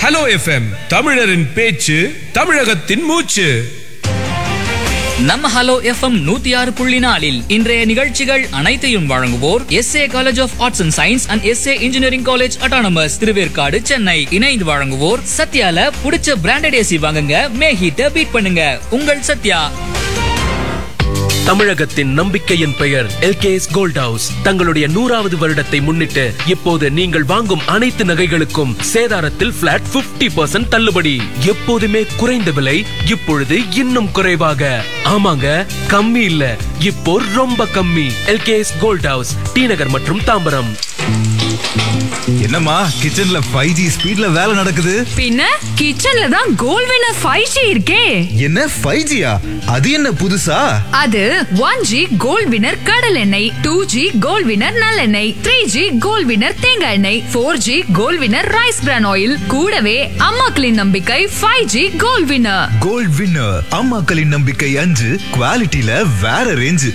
Hello FM தமிழரின் பேச்சு தமிழகத்தின் மூச்சு நம்ம ஹலோ எஃப்எம் நூத்தி ஆறு புள்ளி நாலில் இன்றைய நிகழ்ச்சிகள் அனைத்தையும் வழங்குவோர் SA college of arts and science and SA engineering college autonomous Thiruverkadu Chennai இணைந்து வழங்குவோர் சத்யால புடிச்ச பிராண்டட் ஏசி வாங்குங்க மே ஹீட்ட பீட் பண்ணுங்க உங்கள் சத்யா தமிழகத்தின் நம்பிக்கையின் பெயர் எல்கேஎஸ் கோல்ட் ஹவுஸ் தங்களுடைய நூறாவது வருடத்தை முன்னிட்டு இப்போது நீங்கள் வாங்கும் அனைத்து நகைகளுக்கும் சேதாரத்தில் பிளாட் 50% தள்ளுபடி எப்போதுமே குறைந்த விலை இப்பொழுது இன்னும் குறைவாக ஆமாங்க கம்மி இல்ல இப்போ ரொம்ப கம்மி LKS gold house T Nagar மற்றும் தாம்பரம் என்னம்மா கிச்சன்ல ஃபைவ் ஜி ஸ்பீட்ல வேலை நடக்குது பின்ன கிச்சன்ல தான் கோல் வினர் ஃபைவ் ஜி இருக்கே என்ன ஃபைவ் ஜியா அது என்ன புதுசா அது ஒன் ஜி கோல்ட் வினர் கடல் எண்ணெய் டூ ஜி கோல்ட் வினர் நல்லெண்ணெய் த்ரீ ஜி கோல்ட் வினர் தேங்காய் எண்ணெய் four G gold winner rice bran oil கூடவே அம்மாக்களின் நம்பிக்கை five G gold winner gold winner அம்மாக்களின் நம்பிக்கை அஞ்சு குவாலிட்டியில வேற ரேஞ்சு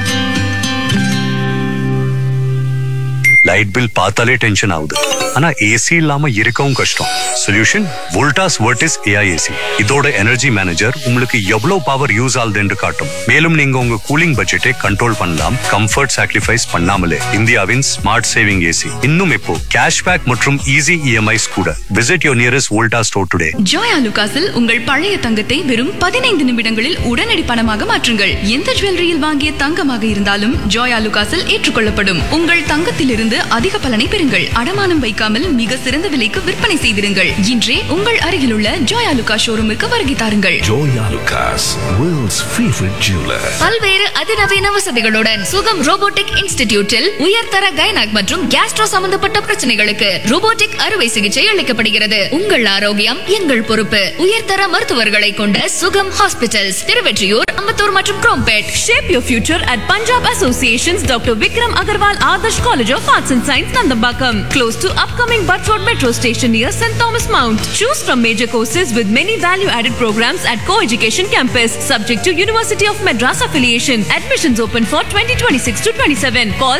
லைட் பில் பார்த்தாலே டென்ஷன் ஆகுது ஆனா ஏசி இல்லாம இருக்கவும் கஷ்டம் solution Voltas Vertis AI AC இதோட எனர்ஜி மேனேஜர் உங்களுக்கு எவ்வளவு பவர் யூஸ் ஆகுது என்று காட்டும் மேலும் நீங்க உங்க கூலிங் பட்ஜெட்டை கண்ட்ரோல் பண்ணலாம் கம்ஃபர்ட் சாக்ரிஃபைஸ் பண்ணாமலே இந்தியாவின் ஸ்மார்ட் சேவிங் ஏசி இன்னும் இப்போ கேஷ்பேக் மற்றும் ஈஸி இஎம்ஐஸ் கூட visit your nearest Voltas store today ஜோயா லுகாஸில் உங்கள் பழைய தங்கத்தை வெறும் பதினைந்து நிமிடங்களில் உடனடி பணமாக மாற்றுங்கள் எந்த ஜுவல்லரியில் வாங்கிய தங்கமாக இருந்தாலும் ஜோயா லுகாஸில் ஏற்றுக்கொள்ளப்படும் உங்கள் தங்கத்திலிருந்து அதிக பலனை பெறுங்கள் அடமானம் வைக்காமல் மிக சிறந்த விலைக்கு விற்பனை செய்திருங்கள் இன்றே உங்கள் அருகிலுள்ள ஜோயா லுகா ஷோரூமுக்கு வருகை தாருங்கள் Joya Lucas, world's favorite jeweler. பல்வேறு அதிநவீன வசதிகளுடன் சுகம் ரோபோட்டிக் இன்ஸ்டிடியூட்டில் உயர்தர கைனக் மற்றும் கேஸ்ட்ரோ சம்பந்தப்பட்ட பிரச்சனைகளுக்கு ரோபோட்டிக் அறுவை சிகிச்சை அளிக்கப்படுகிறது உங்கள் ஆரோக்கியம் எங்கள் பொறுப்பு உயர்தர மருத்துவர்களை கொண்ட சுகம் ஹாஸ்பிட்டல்ஸ் திருவெற்றியூர் அம்பத்தூர் மற்றும் Chromepet Shape your future at Punjab Association's Dr. Vikram Agarwal Adarsh College of Arts and Science, Nandambakam, close to upcoming Butt Road Metro Station near St. Thomas Mount. Choose from major courses with many value-added programs at Co-Education Campus, subject to University of Madras affiliation. Admissions open for 2026 to 27. Call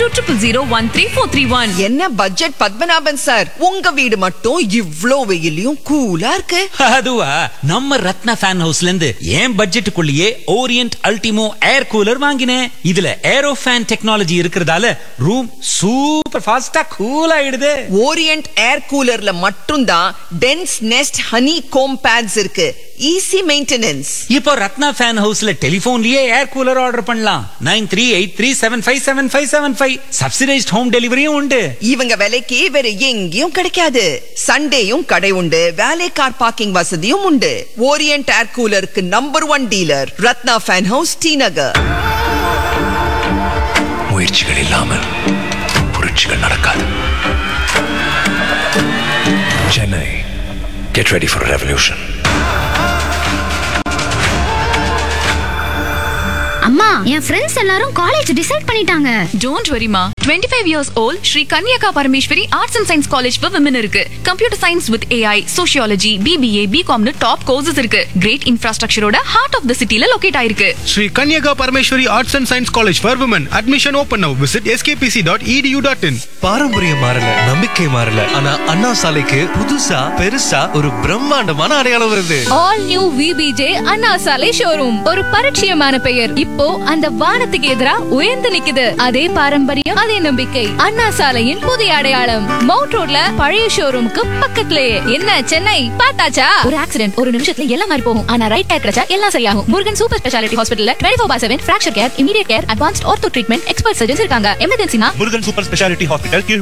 7200 என்ன budget Padmanabhan sir உங்க வீடு மட்டும் இவ்ளோ வெயிலையும் கூலா இருக்கு அதுவா நம்ம Ratna fan ஹவுஸ்ல இருந்து என் பட்ஜெட்டுக்குள்ளேயே ஓரியன்ட் அல்டிமோ ஏர் கூலர் வாங்கினேன் இதுல ஏரோ ஃபேன் டெக்னாலஜி இருக்கிறதால ரூம் சூப்பர் ஃபாஸ்டா கூல் ஆயிடுது ஓரியன்ட் ஏர் கூலர்ல மட்டும்தான் dense nest honeycomb pads இருக்கு ஈஸி மெயின்டெனன்ஸ் இப்போ ரத்னா ஃபேன் ஹவுஸ்ல டெலிபோன்லயே ஏர் கூலர் ஆர்டர் பண்ணலாம் nine three eight three seven five seven five seven five subsidised home டெலிவரியும் உண்டு இவங்க விலைக்கு வேற எங்கேயும் கிடைக்காது சண்டேயும் கடை உண்டு வேலை கார் பார்க்கிங் வசதியும் உண்டு ஓரியன்ட் ஏர் கூலருக்கு number one dealer Ratna fan house T Nagar முயற்சிகள் இல்லாமல் புரட்சிகள் நடக்காது Chennai get ready for revolution அம்மா என் ஃப்ரெண்ட்ஸ் எல்லாரும் காலேஜ் டிசைட் பண்ணிட்டாங்க டோன்ட் வரிமா 25 five years old Sri Kanyaka Parameswari arts and science college for women இருக்கு computer science with AI sociology BBA பிகாம்னு டாப் கோர்சஸ் இருக்கு கிரேட் இன்ஃப்ராஸ்ட்ரக்சரோட ஹார்ட் ஆஃப் த சிட்டில லொகேட் ஆயிருக்கு Sri Kanyaka Parameshwari Arts and Science College for Women. Admission open now. Visit skpc.edu.in. பாரம்பரியம் மாறல நம்பிக்கை மாறல ஆனா அண்ணா சாலைக்கு புதுசா பெருசா ஒரு பிரம்மாண்டமான அடையாளம் வருது ஆல் நியூ விபிஜே அண்ணா சாலை ஷோரூம் ஒரு பரிச்சயமான பெயர் இப்போ அந்த வானத்துக்கு எதிரா உயர்ந்து நிக்குது அதே பாரம்பரியம் அதே நம்பிக்கை அண்ணா சாலையின் புதிய அடையாளம் மவுண்ட் ரோட்ல பழைய ஷோரூமுக்கு பக்கத்துலயே என்ன சென்னை பார்த்தாச்சா ஒரு ஆக்சிடென்ட் ஒரு நிமிஷத்துல எல்லாம் மாதிரி போகும் ஆனா ரைட் டயர் கிடைச்சா எல்லாம் சரியாகும் முருகன் சூப்பர் ஸ்பெஷாலிட்டி ஹாஸ்பிட்டல்ல twenty four by seven fracture care immediate care advanced ortho treatment expert surgeons இருக்காங்க எமர்ஜென்சினா முருகன் சூப்பர் ஸ்பெஷாலிட்டி ஹாஸ்பிட்டல் கீழ்